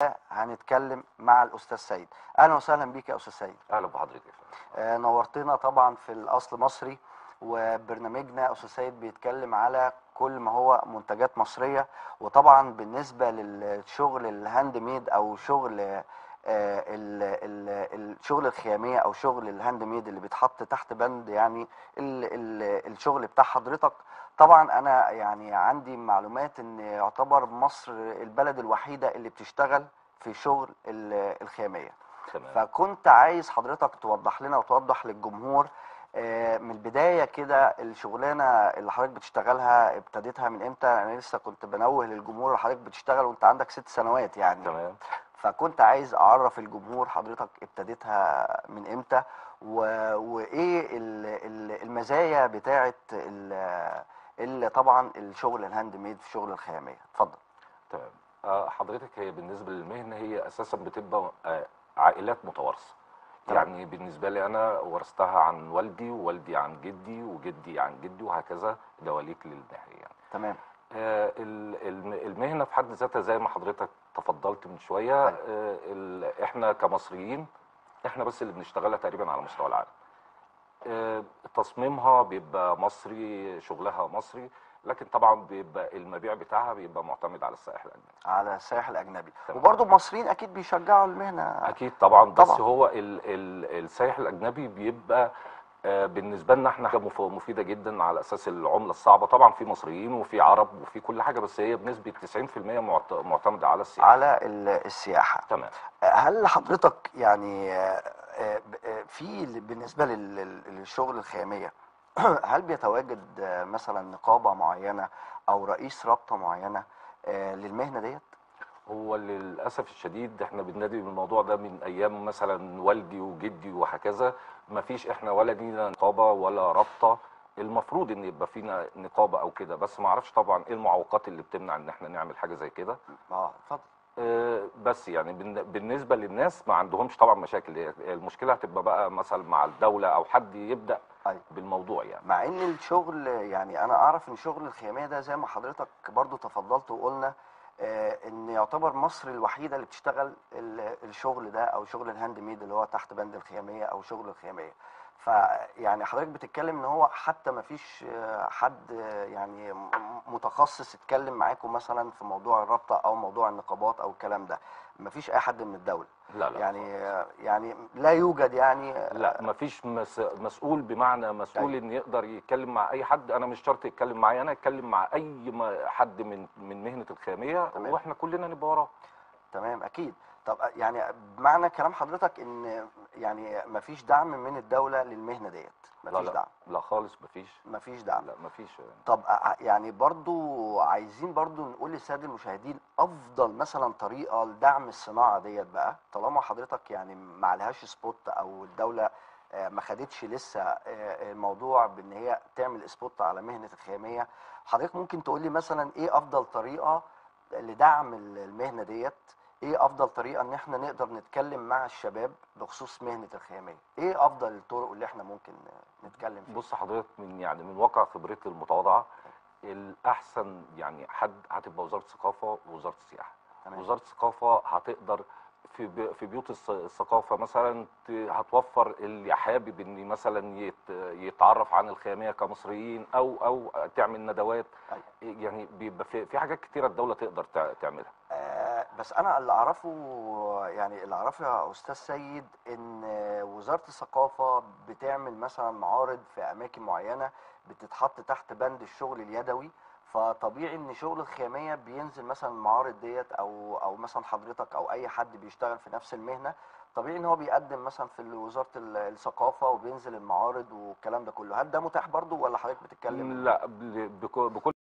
هنتكلم مع الاستاذ سيد اهلا وسهلا بيك يا استاذ سيد اهلا بحضرتك يا فندم آه، نورتنا طبعا في الاصل مصري وبرنامجنا استاذ سيد بيتكلم على كل ما هو منتجات مصريه وطبعا بالنسبه للشغل الهاند ميد او شغل آه، ال- ال- الشغل الخياميه او شغل الهاند ميد اللي بيتحط تحت بند يعني ال ال الشغل بتاع حضرتك طبعا انا يعني عندي معلومات ان يعتبر مصر البلد الوحيده اللي بتشتغل في شغل ال- الخياميه تمام فكنت عايز حضرتك توضح لنا وتوضح للجمهور آه، من البدايه كده الشغلانه اللي حضرتك بتشتغلها ابتديتها من امتى انا لسه كنت بنوه للجمهور حضرتك بتشتغل وانت عندك ست سنوات يعني تمام فكنت عايز اعرف الجمهور حضرتك ابتديتها من امتى و... وايه ال... ال- المزايا بتاعه ال... اللي طبعا الشغل الهاند ميد في شغل الخياميه اتفضل تمام آه، حضرتك هي بالنسبه للمهنه هي اساسا بتبقى آه، عائلات متوارثه تمام. يعني بالنسبه لي انا ورثتها عن والدي ووالدي عن جدي وجدي عن جدي وهكذا دواليك للمهنه يعني تمام آه، ال- الم- المهنه في حد ذاتها زي ما حضرتك تفضلت من شويه أيوة. آه، ال- احنا كمصريين احنا بس اللي بنشتغلها تقريبا على مستوى العالم آه، تصميمها بيبقى مصري شغلها مصري لكن طبعا بيبقى المبيع بتاعها بيبقى معتمد على السائح الاجنبي على السائح الاجنبي تمام. وبرضه المصريين اكيد بيشجعوا المهنه اكيد طبعا بس طبعاً. هو ال ال السائح الاجنبي بيبقى آه، بالنسبه لنا احنا حاجه مف- مفيده جدا على اساس العمله الصعبه طبعا في مصريين وفي عرب وفي كل حاجه بس هي بنسبه 90% معت- معتمده على السياحه على ال- السياحه تمام هل حضرتك يعني آه، آه، ب- آه، في ال- بالنسبه لل- لل- للشغل الخياميه هل بيتواجد آه، مثلا نقابه معينه او رئيس رابطه معينه آه، للمهنه ديت هو للاسف الشديد احنا بننادي بالموضوع ده من ايام مثلا والدي وجدي وهكذا ما فيش احنا ولا لينا نقابه ولا رابطه المفروض ان يبقى فينا نقابه او كده بس ما اعرفش طبعا ايه المعوقات اللي بتمنع ان احنا نعمل حاجه زي كده اه اتفضل آه، بس يعني بالن- بالنسبه للناس ما عندهمش طبعا مشاكل هي المشكله هتبقى بقى مثلا مع الدوله او حد يبدا أيوة. بالموضوع يعني مع ان الشغل يعني انا اعرف ان شغل الخياميه ده زي ما حضرتك برضو تفضلت وقلنا آه، ان يعتبر مصر الوحيده اللي بتشتغل ال- الشغل ده او شغل الهاند ميد اللي هو تحت بند الخياميه او شغل الخياميه فيعني حضرتك بتتكلم ان هو حتى ما فيش آه، حد آه، يعني م- متخصص يتكلم معاكم مثلا في موضوع الرابطه او موضوع النقابات او الكلام ده ما فيش اي حد من الدوله لا لا يعني آه، يعني لا يوجد يعني آه، لا ما فيش مس مسؤول بمعنى مسؤول أيوة. ان يقدر يتكلم مع اي حد انا مش شرط يتكلم معايا انا يتكلم مع اي ما- حد من من مهنه الخاميه تمام. واحنا كلنا نبقى وراه تمام اكيد طب يعني بمعنى كلام حضرتك ان يعني مفيش دعم من الدوله للمهنه ديت لا مفيش لا دعم لا خالص مفيش مفيش دعم لا مفيش طب ع- يعني برضو عايزين برضو نقول للساده المشاهدين افضل مثلا طريقه لدعم الصناعه ديت بقى طالما حضرتك يعني ما عليهاش سبوت او الدوله آه، ما خدتش لسه آه، الموضوع بان هي تعمل سبوت على مهنه الخياميه حضرتك ممكن تقول لي مثلا ايه افضل طريقه لدعم ال- المهنه ديت ايه افضل طريقه ان احنا نقدر نتكلم مع الشباب بخصوص مهنه الخياميه ايه افضل الطرق اللي احنا ممكن نتكلم فيها بص حضرتك من يعني من واقع خبرتي المتواضعه الاحسن يعني حد هتبقى وزاره الثقافه ووزاره السياحه تمام. وزاره الثقافه هتقدر في بي- في بيوت الث- الثقافه مثلا ت- هتوفر اللي حابب ان مثلا يت- يتعرف عن الخياميه كمصريين او او تعمل ندوات أيوة. يعني بيبقى في في حاجات كتيره الدوله تقدر تع- تعملها آه، بس انا اللي اعرفه يعني اللي اعرفه يا استاذ سيد ان وزاره الثقافه بتعمل مثلا معارض في اماكن معينه بتتحط تحت بند الشغل اليدوي فطبيعي ان شغل الخياميه بينزل مثلا المعارض ديت او او مثلا حضرتك او اي حد بيشتغل في نفس المهنه طبيعي ان هو بيقدم مثلا في وزاره ال- الثقافه وبينزل المعارض والكلام ده كله هل ده متاح برضو ولا حضرتك بتتكلم لا بل- بك- بكل